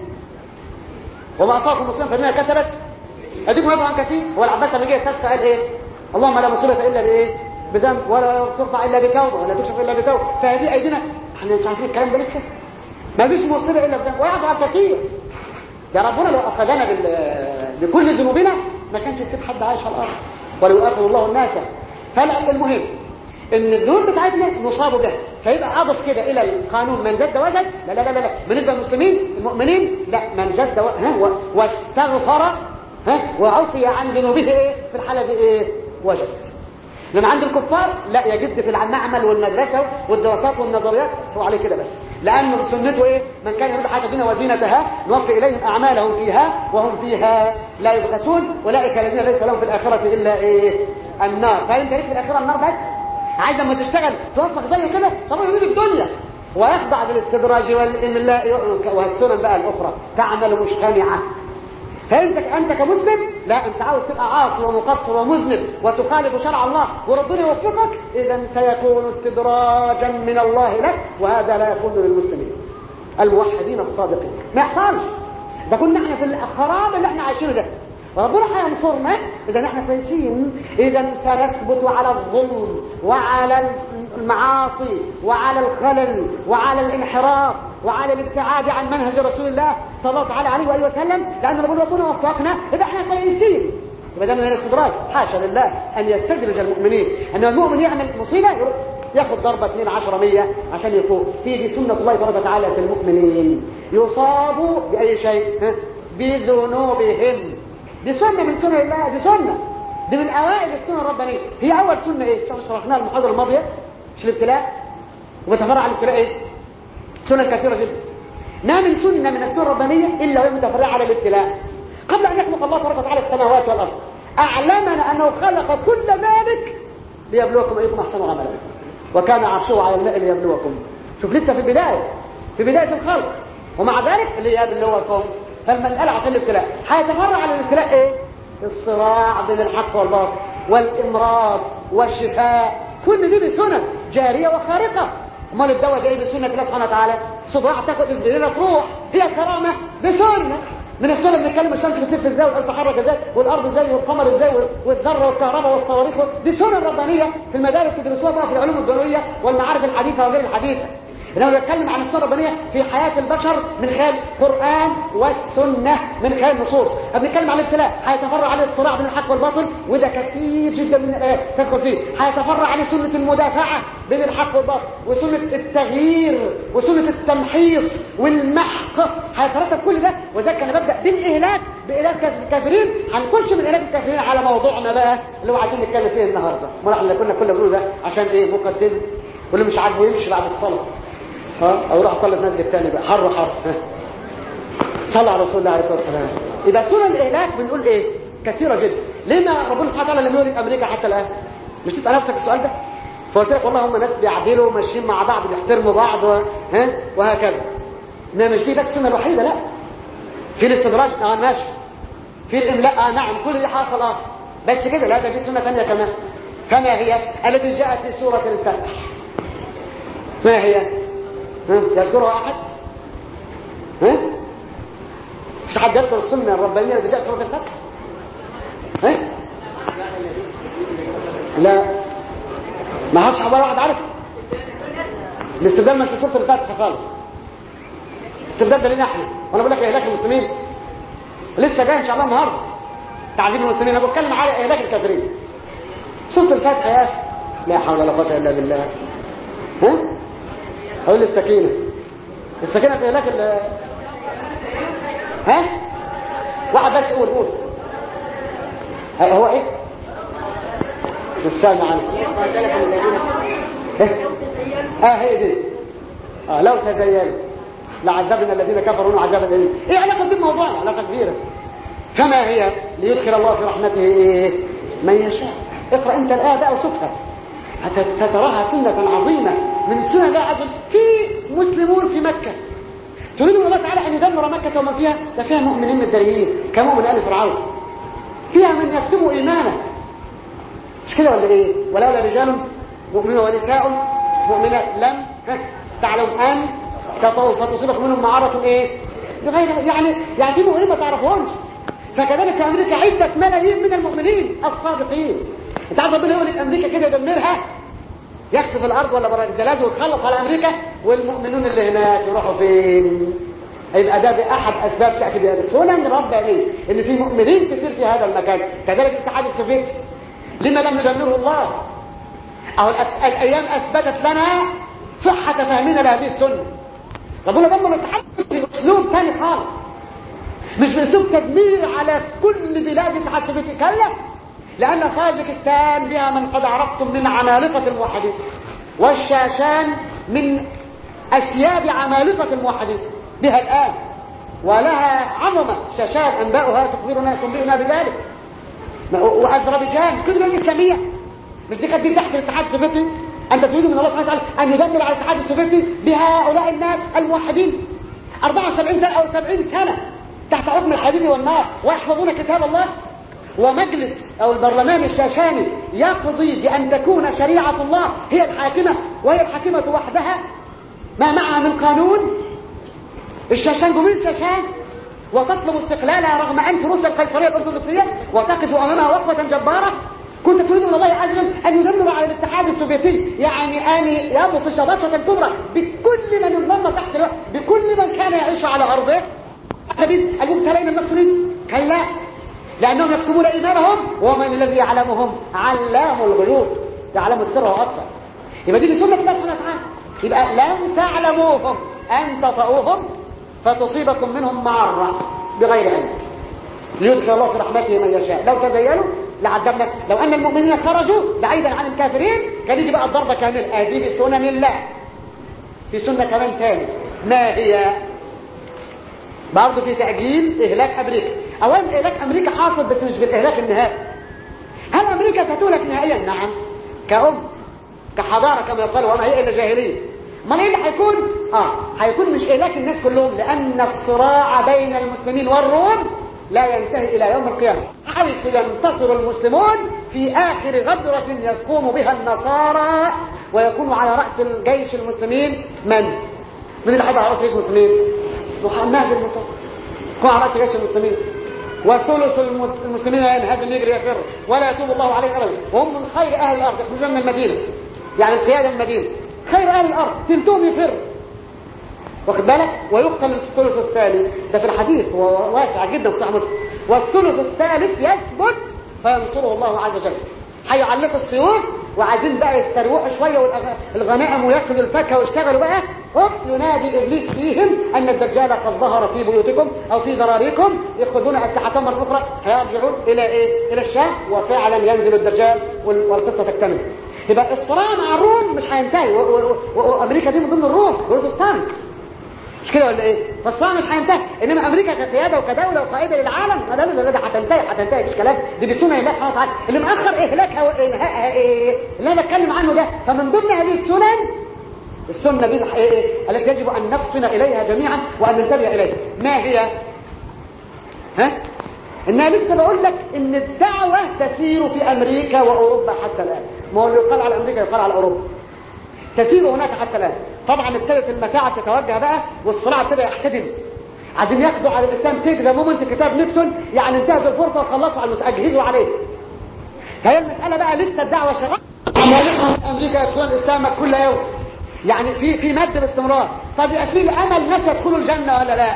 وما اصابكم مصيبه فانها كسبت اديكم يبقى عن كثير هو العباس لما جه يستسقى قال ايه اللهم لا مصيبه الا بايه بذنب ولا ترفع الا بتوبه ولا تكشف الا بتوبه فهذه ايدينا احنا مش عارفين الكلام ده لسه ما فيش مصيبه الا بذنب ويعفو عن كثير يا ربنا لو اخذنا بال... بكل ذنوبنا ما كانش يسيب حد عايش على الارض ولو يؤاخذ الله الناس فلا المهم ان الذنوب بتاعتنا نصاب بها فيبقى اضف كده الى القانون من جد وجد لا لا لا لا بالنسبه للمسلمين المؤمنين لا من جد و... ها و... واستغفر ها وعفي عن ذنوبه ايه في الحاله دي ايه وجد لما عند الكفار لا يجد في المعمل والمدرسه والدراسات والنظريات هو عليه كده بس لانه سنته ايه من كان يريد حاجه الدنيا وزينتها نوفي اليهم اعمالهم فيها وهم فيها لا يبخسون اولئك الذين ليس لهم في الاخره الا ايه النار فانت ليك في الاخره النار بس عايز لما تشتغل توفق زيه كده طب يريد الدنيا ويخضع بالاستدراج والاملاء والسنن بقى الاخرى تعمل مجتمعه فانت انت كمسلم لا انت عاوز تبقى عاصي ومقصر ومذنب وتخالف شرع الله وربنا يوفقك اذا سيكون استدراجا من الله لك وهذا لا يكون للمسلمين الموحدين الصادقين ما يحصلش ده كنا احنا في الخراب اللي احنا عايشينه ده ربنا هينصرنا اذا احنا كويسين اذا سنثبت على الظلم وعلى المعاصي وعلى الخلل وعلى الانحراف وعلى الابتعاد عن منهج رسول الله صلى الله تعالى عليه واله وسلم لان ربنا ربنا وفقنا اذا احنا كويسين يبقى ده من الاستدراج حاشا لله ان يستدرج المؤمنين ان المؤمن يعمل مصيبه ياخد ضربه 2 10 100 عشان يفوق تيجي سنه الله تبارك وتعالى في المؤمنين يصابوا باي شيء بذنوبهم دي سنه من سنن الله دي سنه دي من اوائل السنن الربانيه هي اول سنه ايه شرحناها المحاضره الماضيه مش الابتلاء وبتفرع على الابتلاء ايه سنن كثيره جدا ما من سنه من السنن الربانيه الا وهي متفرعه على الابتلاء قبل ان يخلق الله تبارك وتعالى السماوات والارض اعلمنا انه خلق كل ذلك ليبلوكم ايكم احسن عملا وكان عرشه على الماء ليبلوكم شوف لسه في البدايه في بدايه الخلق ومع ذلك ليبلوكم فالمساله عشان الابتلاء هيتفرع على الابتلاء ايه الصراع بين الحق والباطل والامراض والشفاء كل دي بسنن جاريه وخارقه امال الدواء جاي بسنه الله سبحانه وتعالى صداع تاخد اسبرينه تروح هي كرامه بسنه من السنه بنتكلم الشمس بتلف ازاي والارض تتحرك ازاي والارض ازاي والقمر ازاي والذره والكهرباء والصواريخ دي سنن ربانيه في المدارس تدرسوها بقى في العلوم الدنيويه والمعارف الحديثه وغير الحديثه انما بيتكلم عن السنه الربانيه في حياه البشر من خلال القران والسنه من خلال النصوص بنتكلم عن الابتلاء هيتفرع عليه الصراع بين الحق والباطل وده كثير جدا من الايات تدخل فيه هيتفرع عليه سنه المدافعه بين الحق والباطل وسنه التغيير وسنه التمحيص والمحق هيترتب كل ده وذلك انا ببدا بالاهلاك باهلاك الكافرين هنخش من اهلاك الكافرين على موضوعنا بقى اللي هو عايزين نتكلم فيه النهارده ما احنا كنا كل بنقول ده عشان ايه مقدمه واللي مش عاجبه يمشي بعد الصلاه ها او راح صلي في مسجد تاني بقى حر حر صلى على رسول الله عليه الصلاه والسلام يبقى سنن الاهلاك بنقول ايه كثيره جدا ليه ما ربنا سبحانه وتعالى لم يهلك امريكا حتى الان مش تسال نفسك السؤال ده فقلت لك والله هم ناس بيعدلوا ماشيين مع بعض بيحترموا بعض و... ها وهكذا انما مش دي بس السنه الوحيده لا في الاستدراج اه ماشي في الاملاء اه نعم كل دي حاصل اه بس كده لا ده في سنه ثانيه كمان كما هي التي جاءت في سوره الفتح ما هي يذكرها احد ها مش حد يذكر السنه الربانيه اللي جاءت سوره الفتح ها لا ما عرفش حوالي واحد عارف الاستبدال مش في سوره الفتح خالص الاستبدال ده لنا احنا وانا بقول لك اهلاك المسلمين لسه جاي ان شاء الله النهارده تعذيب المسلمين انا بتكلم على اهلاك الكافرين شفت الفتحه يا اخي لا حول ولا قوه الا بالله ها اقول السكينه السكينه في اهلاك ال ها واحد بس قول قول هو ايه مش سامع عنه إيه؟ اه هي دي اه لو تزينوا لعذبنا الذين كفروا عذابا اليم ايه علاقه دي بموضوع علاقه كبيره كما هي ليدخل الله في رحمته ايه من يشاء اقرا انت الايه بقى وشوفها فتراها سنه عظيمه من سنن الله عز وجل في مسلمون في مكه تريد الله تعالى ان يدمر مكه وما فيها ده فيها مؤمنين متدينين كمؤمن ال فرعون فيها من يكتموا ايمانه مش كده ولا ايه ولولا رجال مؤمنون ونساء مؤمنات لم تعلم ان كفروا فتصيبكم منهم معرة ايه بغير يعني يعني في مؤمنين ما تعرفهمش فكذلك في امريكا عدة ملايين من المؤمنين الصادقين انت عارف ربنا يقول لك امريكا كده يدمرها يخسف الارض ولا برا الزلازل ويتخلص على امريكا والمؤمنون اللي هناك يروحوا فين يبقى ده باحد اسباب تاكيد هذا سنن ربانيه ان في مؤمنين كثير في هذا المكان كذلك الاتحاد السوفيتي لما لم يدمره الله اهو الايام اثبتت لنا صحه فهمنا لهذه السنه ربنا دمر الاتحاد باسلوب ثاني خالص مش باسلوب تدمير على كل بلاد الاتحاد السوفيتي كلا لان طاجكستان بها من قد عرفتم من عمالقه الموحدين والشاشان من اسياد عمالقه الموحدين بها الان ولها عظمه شاشان انباؤها تخبرنا تنبئنا بذلك واذربيجان كل بلاد اسلاميه مش دي كانت دي تحت الاتحاد السوفيتي أنت تريد من الله سبحانه وتعالى أن يدمر على الاتحاد السوفيتي بهؤلاء الناس الموحدين 74 سنة أو 70 سنة تحت حكم الحديد والنار ويحفظون كتاب الله ومجلس أو البرلمان الشاشاني يقضي بأن تكون شريعة الله هي الحاكمة وهي الحاكمة وحدها ما معها من قانون الشاشان جميل شاشان وتطلب استقلالها رغم أنف روسيا القيصرية الأرثوذكسية وتقف أمامها وقفة جبارة كنت تريد من الله عز وجل أن يدمر على الاتحاد السوفيتي يعني أن يبطش بطشة كبرى بكل من ينضم تحت الوقت بكل من كان يعيش على أرضه نبيل المبتلين المقتولين كلا لأنهم يكتمون إيمانهم ومن الذي يعلمهم علام الغيوب يعلم السر وأكثر يبقى دي سنة الله سبحانه وتعالى يبقى لن تعلموهم أن تطؤوهم فتصيبكم منهم معرة بغير علم ليدخل الله في رحمته من يشاء لو تزينوا لعذبنا لو ان المؤمنين خرجوا بعيدا عن الكافرين كان يجي بقى الضربه كامله هذه بسنن الله في سنه كمان ثاني ما هي برضه في تاجيل اهلاك امريكا اولا اهلاك امريكا حاصل بس مش بالاهلاك النهائي هل امريكا ستهلك نهائيا نعم كأم كحضاره كما يقال وما هي الا جاهليه امال ايه اللي هيكون اه هيكون مش اهلاك الناس كلهم لان الصراع بين المسلمين والروم لا ينتهي إلى يوم القيامة حيث ينتصر المسلمون في آخر غدرة يقوم بها النصارى ويكون على رأس الجيش المسلمين من؟ من اللي هيبقى على رأس جيش المسلمين؟ محمد المنتصر يكون على رأس جيش المسلمين وثلث المسلمين ينهزم يجري يفر ولا يتوب الله عليه ابدا وهم من خير اهل الارض يخرجون من المدينه يعني القياده من المدينه خير اهل الارض تلتهم يفر واخد بالك ويقتل الثلث الثالث ده في الحديث هو واسع جدا في صحيح مسلم والثلث الثالث يثبت فينصره الله عز وجل هيعلقوا السيوف وعايزين بقى يستروحوا شويه والغنائم وياكلوا الفاكهه ويشتغلوا بقى هوب ينادي ابليس فيهم ان الدجال قد ظهر في بيوتكم او في ذراريكم ياخذون اسلحتهم مره اخرى هيرجعون الى ايه؟ الى الشام وفعلا ينزل الدجال والقصه تكتمل يبقى الصراع مع الروم مش هينتهي وامريكا دي من ضمن الروم بروتستانت مش كده ولا ايه فالصراع مش هينتهي انما امريكا كقياده وكدوله وقائده للعالم ما ده الذي هتنتهي هتنتهي مش كلام دي بسنه الله سبحانه وتعالى اللي مأخر اهلاكها وانهائها ايه اللي انا بتكلم عنه ده فمن ضمن هذه السنن السنه دي ايه التي يجب ان نفطن اليها جميعا وان ننتبه اليها ما هي ها انها لسه بقول لك ان الدعوه تسير في امريكا واوروبا حتى الان ما هو اللي يقال على امريكا يقال على اوروبا تسير هناك حتى الان طبعا ابتدت المتاعب تتوجه بقى والصراع ابتدى يحتدم عايزين ياخدوا على الاسلام كده ده مومنت كتاب نيكسون يعني انتهت الفرصه وخلصوا على اجهزوا عليه فهي المساله بقى لسه الدعوه شغاله امريكا يدخلون الاسلام كل يوم يعني في في مد باستمرار طب يبقى في امل ناس يدخلوا الجنه ولا لا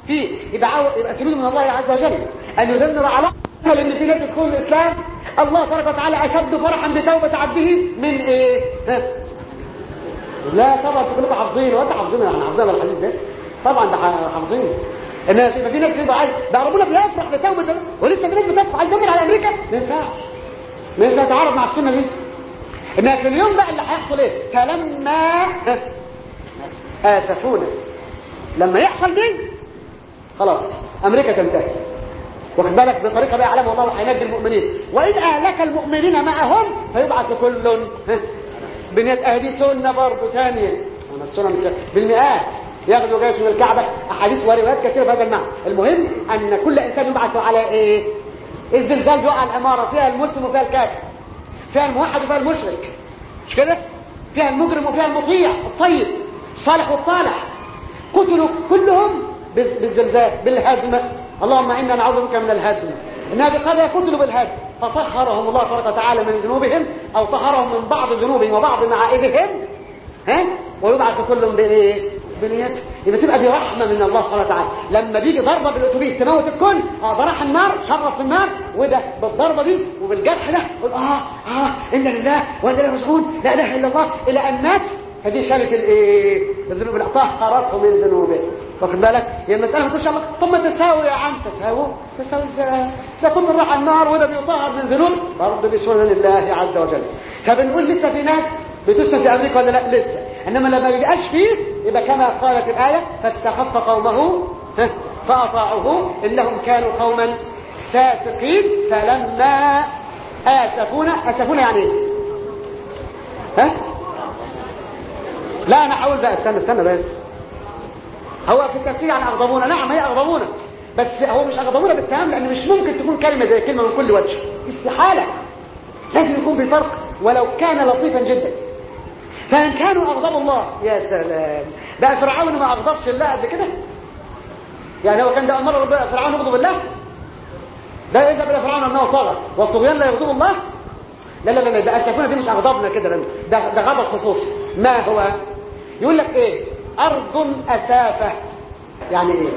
في يبقى عاو- يبقى تريد من الله عز وجل ان يدمر على لان في ناس تدخل الاسلام الله تبارك وتعالى اشد فرحا بتوبه عبده من ايه؟ ها؟ لا طبعا كلكم حافظين وانت حافظين احنا حافظين الحديث ده طبعا ده ح- حافظين ان يبقى في ناس يبقى عايز ده ربنا بيفرح بتوبه ده ولسه في ناس بتفرح عايز تدمر على امريكا ما ينفعش ما ينفع تعارض مع السنه دي انها في اليوم بقى اللي هيحصل ايه فلما اسفونا لما يحصل دي خلاص امريكا تنتهي واخد بالك بطريقه بقى يعلمها الله هينجي المؤمنين واذ اهلك المؤمنين معهم فيبعث كل ها، بنية اهدي سنه برضه ثانيه انا السنه مش بالمئات ياخذوا جيش من الكعبه احاديث وروايات كثيره بهذا المعنى المهم ان كل انسان يبعث على ايه الزلزال جوع الاماره فيها المسلم وفيها الكافر فيها الموحد وفيها المشرك مش كده فيها المجرم وفيها المطيع الطيب الصالح والطالح قتلوا كلهم بال- بالزلزال بالهزمة اللهم إنا نعوذ بك من الهزمة إنها بقضاء قتلوا بالهزم فطهرهم الله تبارك وتعالى من ذنوبهم أو طهرهم من بعض ذنوبهم وبعض معائبهم ها ويبعث كلهم بايه بنيته يبقى تبقى دي رحمه من الله سبحانه وتعالى لما بيجي ضربه بالاتوبيس تموت الكل اه ده راح النار شرف في النار وده بالضربه دي وبالجرح ده قول اه اه انا لله وانا اليه راجعون لا اله الا الله الى ان مات فدي شالت الايه الذنوب اللي طهرته من ذنوبه واخد بالك هي المساله ما تقولش الله طب ما تساوي يا عم تساوي تساوي ازاي ده كل راح النار وده بيطهر من ذنوب برضه بسنن الله عز وجل فبنقول لسه في ناس بتسلم في امريكا ولا لا لسه انما لما يبقاش فيه يبقى كما قالت الايه فاستخف قومه ها، فاطاعوه انهم كانوا قوما فاسقين فلما اسفونا اسفونا يعني ايه ها لا انا هقول بقى استنى استنى بس هو في التفسير عن اغضبونا نعم هي اغضبونا بس هو مش اغضبونا بالتمام لان مش ممكن تكون كلمه زي كلمه من كل وجه استحاله لازم يكون بفرق ولو كان لطيفا جدا فان كانوا اغضبوا الله يا سلام بقى فرعون ما اغضبش الله قبل كده يعني هو كان ده امر ربنا فرعون يغضب الله ده اذا بلا فرعون انه طغى والطغيان لا يغضب الله لا لا لا ده اسفونا دي مش اغضبنا كده لأن ده ده غضب خصوصي ما هو يقول لك ايه ارض اسافه يعني ايه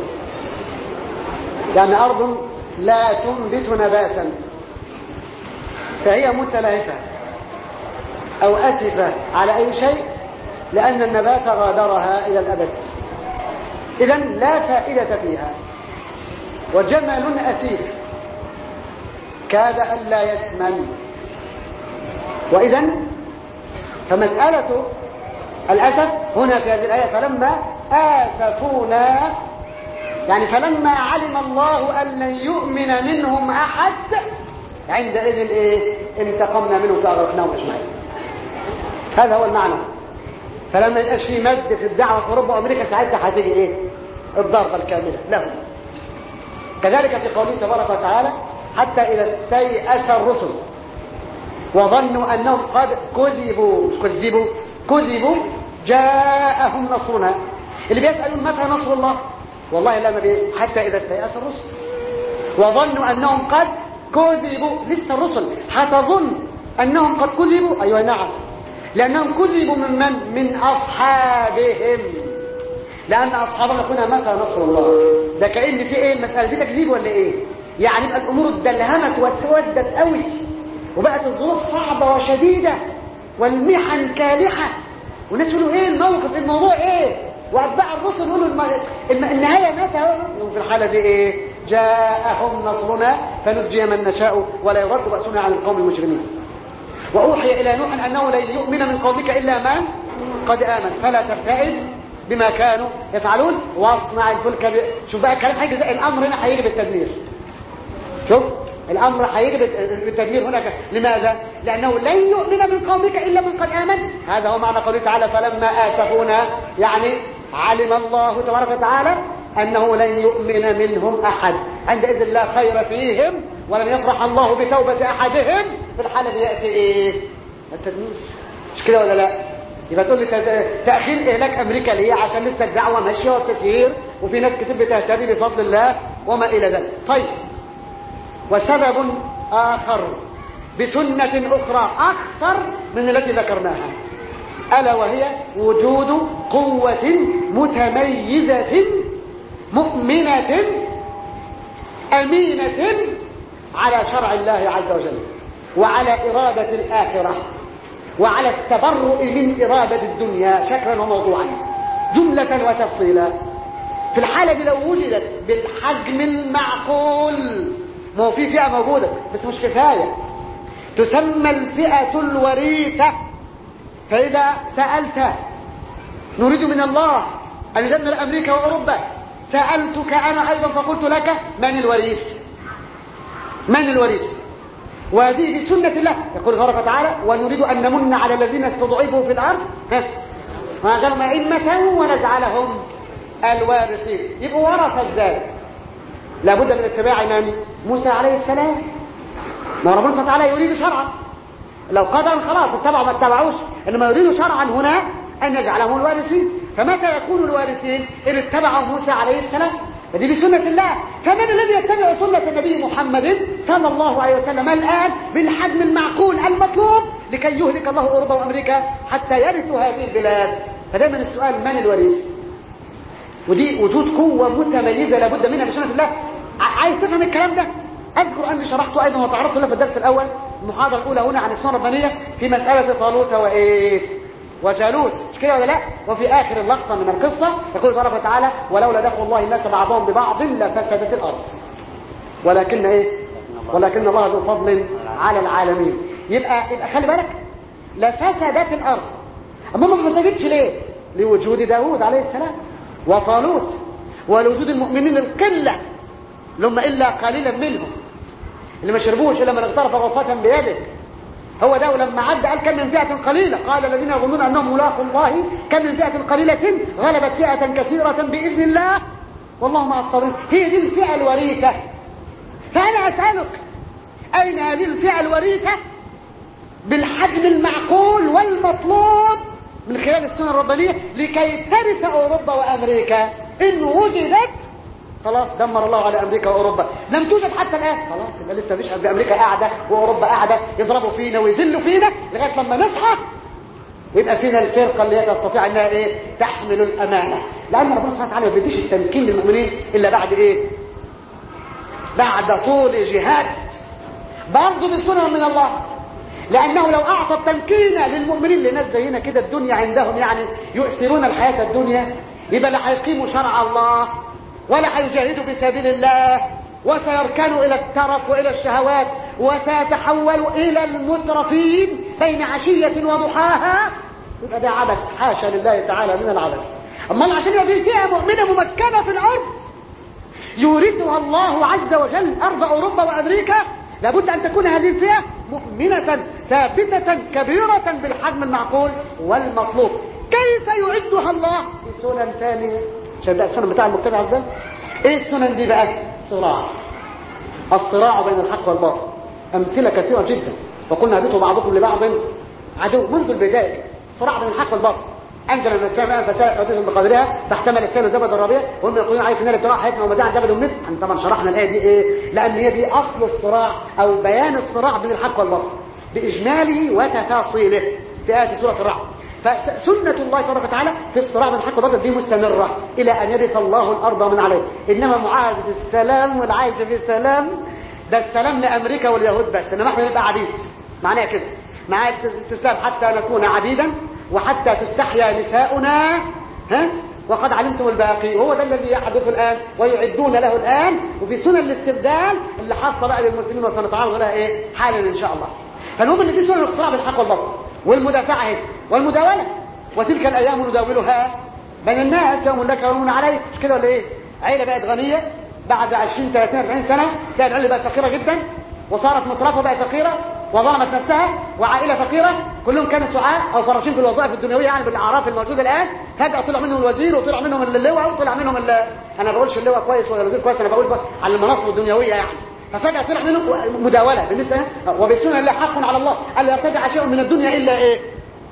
يعني ارض لا تنبت نباتا فهي متلهفه او اسفه على اي شيء لان النبات غادرها الى الابد اذا لا فائده فيها وجمل اسيف كاد ان لا يسمن وإذا فمسألة الأسف هنا في هذه الآية فلما آسفونا يعني فلما علم الله أن لن يؤمن منهم أحد عندئذ إيه انتقمنا منهم فأغرقناهم أجمعين هذا هو المعنى فلما يبقاش في مد في الدعوة في أوروبا وأمريكا ساعتها هتيجي إيه الضربة الكاملة لهم كذلك في قوله تبارك وتعالى حتى إذا استيأس الرسل وظنوا أنهم قد كذبوا مش كذبوا كذبوا جاءهم نصرنا اللي بيسألون متى نصر الله والله لا ما بي... حتى إذا استيأس الرسل وظنوا أنهم قد كذبوا لسه الرسل هتظن أنهم قد كذبوا أيوة نعم لأنهم كذبوا من من؟ من أصحابهم لأن أصحابهم يقولون متى نصر الله ده كأن في إيه المسألة دي تكذيب ولا إيه يعني يبقى الأمور اتدلهمت واسودت قوي وبقت الظروف صعبة وشديدة والمحن كالحة والناس يقولوا ايه الموقف الموضوع ايه واتباع الرسل يقولوا الم... الم... النهاية متى يوم في الحالة دي ايه جاءهم نصرنا فنجي من نشاء ولا يرد بأسنا عن القوم المجرمين وأوحي إلى نوح أنه لن يؤمن من قومك إلا من قد آمن فلا تبتئس بما كانوا يفعلون واصنع الفلك ب... شوف بقى الكلام هيجي زي الأمر هنا هيجي بالتدمير شوف الأمر هيجي بالتدمير هناك لماذا؟ لأنه لن يؤمن من قومك إلا من قد آمن هذا هو معنى قوله تعالى فلما آسفونا يعني علم الله تبارك وتعالى أنه لن يؤمن منهم أحد عندئذ لا خير فيهم ولن يفرح الله بتوبة أحدهم في الحالة دي يأتي إيه؟ التدمير مش كده ولا لا؟ يبقى تقول لي تأخير إهلاك أمريكا ليه عشان لسه الدعوة ماشية والتسيير وفي ناس كتير بتهتدي بفضل الله وما إلى ذلك طيب وسبب آخر بسنة أخرى أخطر من التي ذكرناها ألا وهي وجود قوة متميزة مؤمنة أمينة على شرع الله عز وجل وعلى إرادة الآخرة وعلى التبرؤ من إرادة الدنيا شكرا وموضوعا جملة وتفصيلا في الحالة دي لو وجدت بالحجم المعقول ما هو في فئة موجودة بس مش كفاية تسمى الفئة الوريثة فإذا سألت نريد من الله أن يدمر أمريكا وأوروبا سألتك أنا أيضا فقلت لك من الوريث من الوريث وهذه بسنة الله يقول تبارك وتعالى ونريد أن نمن على الذين استضعفوا في الأرض ونجعلهم أئمة ونجعلهم الوارثين يبقوا ورثة ازاي لابد من اتباع من موسى عليه السلام ما ربنا سبحانه وتعالى يريد شرعا لو قدر خلاص اتبعوا ما اتبعوش انما يريد شرعا هنا ان يجعلهم الوارثين فمتى يكون الوارثين ان اتبعوا موسى عليه السلام فدي بسنة الله فمن الذي يتبع سنة النبي محمد صلى الله عليه وسلم الآن بالحجم المعقول المطلوب لكي يهلك الله أوروبا وأمريكا حتى يرثوا هذه البلاد فدايما السؤال من الوريث ودي وجود قوة متميزة لابد منها بسنة الله عايز تفهم الكلام ده أذكر أني شرحته أيضا وتعرضت له في الدرس الأول المحاضرة الأولى هنا عن السنة الربانية في مسألة طالوت وإيه وجالوت مش كده ولا لا وفي آخر اللقطة من القصة يقول تبارك وتعالى ولولا دخل الله الناس بعضهم ببعض لفسدت الأرض ولكن إيه ولكن الله ذو فضل على العالمين يبقى يبقى خلي بالك لفسدت الأرض أما ما فسدتش ليه لوجود داوود عليه السلام وطالوت ولوجود المؤمنين القلة لهم إلا قليلا منهم اللي ما شربوش إلا من اغترف غرفة بيده هو ده ولما عد قال كم من فئة قليلة قال الذين يظنون أنهم ملاقوا الله كم من فئة قليلة غلبت فئة كثيرة بإذن الله والله مع الصابرين هي دي الفئة الوريثة فأنا أسألك أين هذه الفئة الوريثة بالحجم المعقول والمطلوب من خلال السنة الربانية لكي ترث أوروبا وأمريكا إن وجدت خلاص دمر الله على أمريكا وأوروبا لم توجد حتى الآن خلاص يبقى لسه مفيش أمريكا قاعدة وأوروبا قاعدة يضربوا فينا ويذلوا فينا لغاية لما نصحى ويبقى فينا الفرقة اللي هي تستطيع انها ايه تحمل الامانة لان ربنا سبحانه وتعالى ما بيديش التمكين للمؤمنين الا بعد ايه بعد طول جهاد برضه بسنة من الله لانه لو اعطى التمكين للمؤمنين لناس زينا كده الدنيا عندهم يعني يؤثرون الحياة الدنيا يبقى لا هيقيموا شرع الله ولا هيجاهدوا في سبيل الله وسيركنوا الى الترف والى الشهوات وسيتحولوا الى المترفين بين عشية وضحاها يبقى ده عبث حاشا لله تعالى من العبث اما عشان يبقى في فئة مؤمنة ممكنة في الارض يورثها الله عز وجل ارض اوروبا وامريكا لابد ان تكون هذه الفئة مؤمنة ثابتة كبيرة بالحجم المعقول والمطلوب كيف يعدها الله في سنن ثانية عشان ده السنن بتاع المجتمع ازاي ايه السنن دي بقى صراع الصراع بين الحق والباطل امثله كثيره جدا وقلنا هبطوا بعضكم لبعض عدو منذ البدايه صراع بين الحق والباطل انزل من السماء فساء بقدرها فاحتمل السيل زبد الربيع وهم يقولون عليه في النار ابتغاء حياتنا ومتاع جبل النت احنا طبعا شرحنا الايه دي ايه لان هي دي اصل الصراع او بيان الصراع بين الحق والباطل باجماله وتفاصيله في ايه سوره الرعد فسنة الله تبارك وتعالى في الصراع بين الحق والباطل دي مستمرة إلى أن يرث الله الأرض من عليه إنما معاهدة السلام والعيش في سلام ده السلام لأمريكا واليهود بس إنما احنا نبقى عبيد معناها كده معاهدة الاستسلام حتى نكون عبيدا وحتى تستحيا نساؤنا ها وقد علمتم الباقي وهو ده الذي يحدث الآن ويعدون له الآن وفي سنن الاستبدال اللي حاصله بقى للمسلمين وسنتعرض لها ايه حالا ان شاء الله فالمهم ان في سنن الصراع بين الحق والباطل والمدافعة هي والمداولة وتلك الأيام نداولها بين الناس يوم لك يوم عليك مش كده ولا إيه عيلة بقت غنية بعد 20 30 40 سنة تلاقي العيلة بقت فقيرة جدا وصارت مترفة بقت فقيرة وظلمت نفسها وعائلة فقيرة كلهم كانوا سعاء أو فراشين في الوظائف الدنيوية يعني بالأعراف الموجودة الآن فجأة طلع منهم الوزير وطلع منهم اللواء وطلع منهم ال... أنا بقولش اللواء كويس ولا الوزير كويس أنا بقول على المناصب الدنيوية يعني ففجأة طلع منه مداولة بالنسبة وبالسنة الله حق على الله ألا يرتجع شيء من الدنيا إلا إيه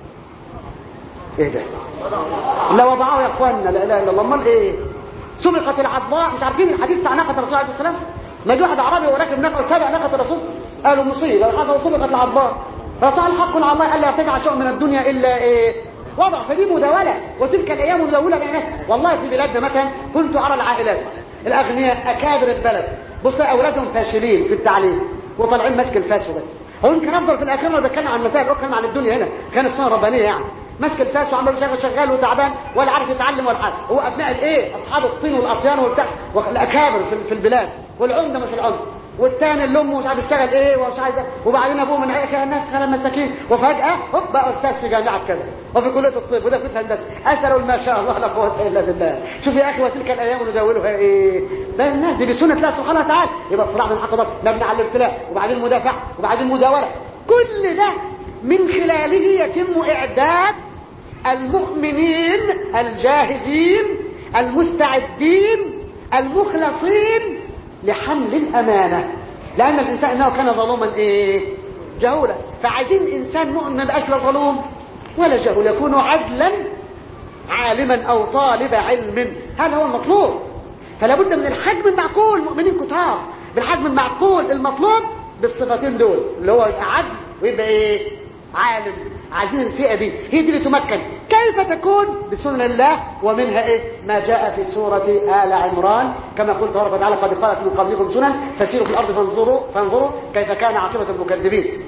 إيه ده لا وضعه يا أخواننا لا إله إلا الله امال إيه سبقت العضباء مش عارفين الحديث بتاع ناقة الرسول عليه السلام ما جه واحد أعرابي وراكب ناقة وسبق ناقة الرسول قالوا مصيبة حصل سبقت العضباء فصار حق على الله ألا يرتجع شيء من الدنيا إلا إيه وضع فدي مداولة وتلك الأيام مداولة بين الناس والله في بلادنا مثلا كنت أرى العائلات الأغنياء أكابر البلد بص أولادهم فاشلين في التعليم وطالعين ماسك الفاس بس هو يمكن افضل في الاخير لما بتكلم عن المسائل بتكلم عن الدنيا هنا كانت سنه ربانيه يعني ماسك الفاس وعمال شغال شغال وتعبان ولا عارف يتعلم ولا حاجه هو ابناء الايه اصحاب الطين والاطيان والبتاع الاكابر في البلاد والعمده مش العمده والثاني اللي امه مش عارف يشتغل ايه ومش عايز وبعدين ابوه من هيك الناس خلى مساكين وفجاه هوب بقى استاذ في جامعه كذا وفي كليه الطب وده في الهندسه اسالوا ما شاء الله لا قوه الا بالله شوف يا اخي وتلك الايام نداولها ايه ده الناس دي بسنه الله سبحانه وتعالى يبقى الصراع من حق مبني على الابتلاء وبعدين مدافع وبعدين مداوله كل ده من خلاله يتم اعداد المؤمنين الجاهدين المستعدين المخلصين لحمل الأمانة لأن الإنسان إنه كان ظلوما إيه جهولا فعايزين إنسان مؤمن ما بقاش لا ظلوم ولا جهول يكون عدلا عالما أو طالب علم هذا هو المطلوب فلا بد من الحجم المعقول مؤمنين كتار بالحجم المعقول المطلوب بالصفتين دول اللي هو يبقى عدل ويبقى ايه عالم عايزين الفئة دي هي دي اللي تمكن كيف تكون بسنن الله ومنها ايه ما جاء في سورة آل عمران كما قلت تبارك وتعالى قد قالت من قبلكم سنن فسيروا في الأرض فانظروا فانظروا كيف كان عاقبة المكذبين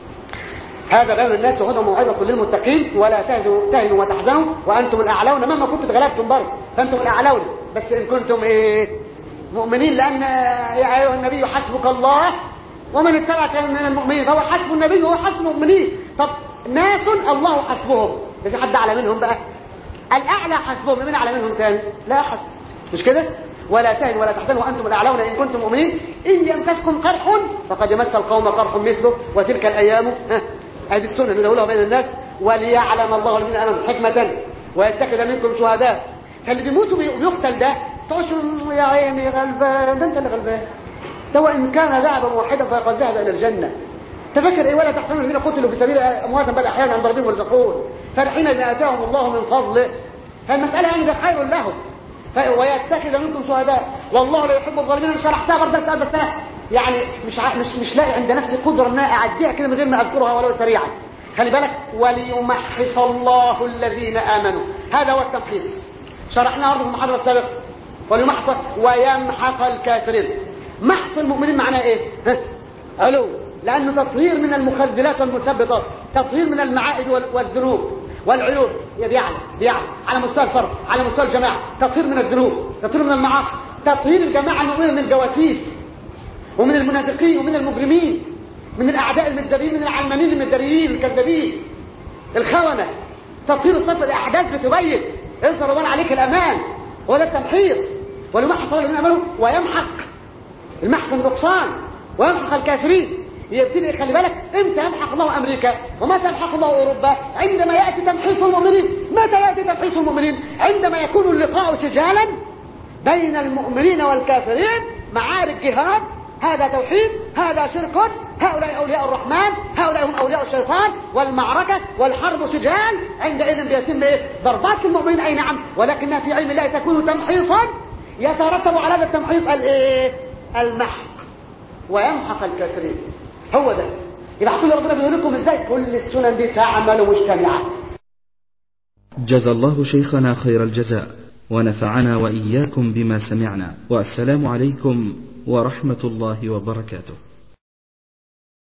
هذا بيان الناس وهدى موعظة للمتقين ولا تهنوا تهنوا وتحزنوا وأنتم الأعلون مهما كنتم اتغلبتم برضه فأنتم الأعلون بس إن كنتم إيه مؤمنين لأن يا أيها النبي حسبك الله ومن اتبعك من المؤمنين فهو حسب النبي وهو حسب المؤمنين طب ناس الله حسبهم في حد اعلى منهم بقى الاعلى حسبهم مين اعلى منهم تاني لا احد مش كده ولا تهن ولا تحزنوا وانتم الاعلون ان كنتم مؤمنين ان يمسسكم قرح فقد يمس القوم قرح مثله وتلك الايام ها هذه السنه ندولها بين الناس وليعلم الله الذين امنوا حكمه ويتخذ منكم شهداء فاللي بيموت وبيقتل ده تقولش يا عيني غلبان ده انت اللي غلبان ده وان كان ذهبا واحدا فقد ذهب الى الجنه تفكر ايه ولا تحسبون الذين قتلوا في سبيل امواتا بل احيانا عند ربهم يرزقون فرحين اذا اتاهم الله من فضله فالمساله يعني ده خير لهم ويتخذ منكم شهداء والله لا يحب الظالمين انا شرحتها برضه بس انا يعني مش ع... مش مش لاقي عند نفسي قدره ان انا اعديها كده من غير ما اذكرها ولو سريعا خلي بالك وليمحص الله الذين امنوا هذا هو التمحيص شرحناه برضه في المحاضره السابقه وليمحص ويمحق الكافرين محص المؤمنين معناه ايه ها الو لانه تطهير من المخذلات والمثبطات تطهير من المعائب والذنوب والعيوب بيعلى بيعلى على مستوى الفرد على مستوى الجماعه تطهير من الذنوب تطهير من المعاصي تطهير الجماعه المؤمنه من الجواسيس ومن المنافقين ومن المجرمين من الاعداء المداريين من العلمانيين المداريين الكذابين الخونه تطهير الصفه الاحداث بتبين اظهر الله عليك الامان ولا التمحيص ولمحص الله الذين امنوا ويمحق المحق النقصان ويمحق الكافرين يبتدي خلي بالك امتى يمحق الله امريكا ومتى يمحق الله اوروبا عندما ياتي تمحيص المؤمنين متى ياتي تمحيص المؤمنين عندما يكون اللقاء سجالا بين المؤمنين والكافرين معارك جهاد هذا توحيد هذا شرك هؤلاء اولياء الرحمن هؤلاء هم اولياء الشيطان والمعركه والحرب سجال عندئذ بيتم ايه ضربات المؤمنين اي نعم ولكنها في علم الله تكون تمحيصا يترتب على هذا التمحيص الايه المحق ويمحق الكافرين هو ده يبقى كل ربنا بيقول لكم ازاي كل السنن دي تعمل مجتمعا جزى الله شيخنا خير الجزاء ونفعنا وإياكم بما سمعنا والسلام عليكم ورحمة الله وبركاته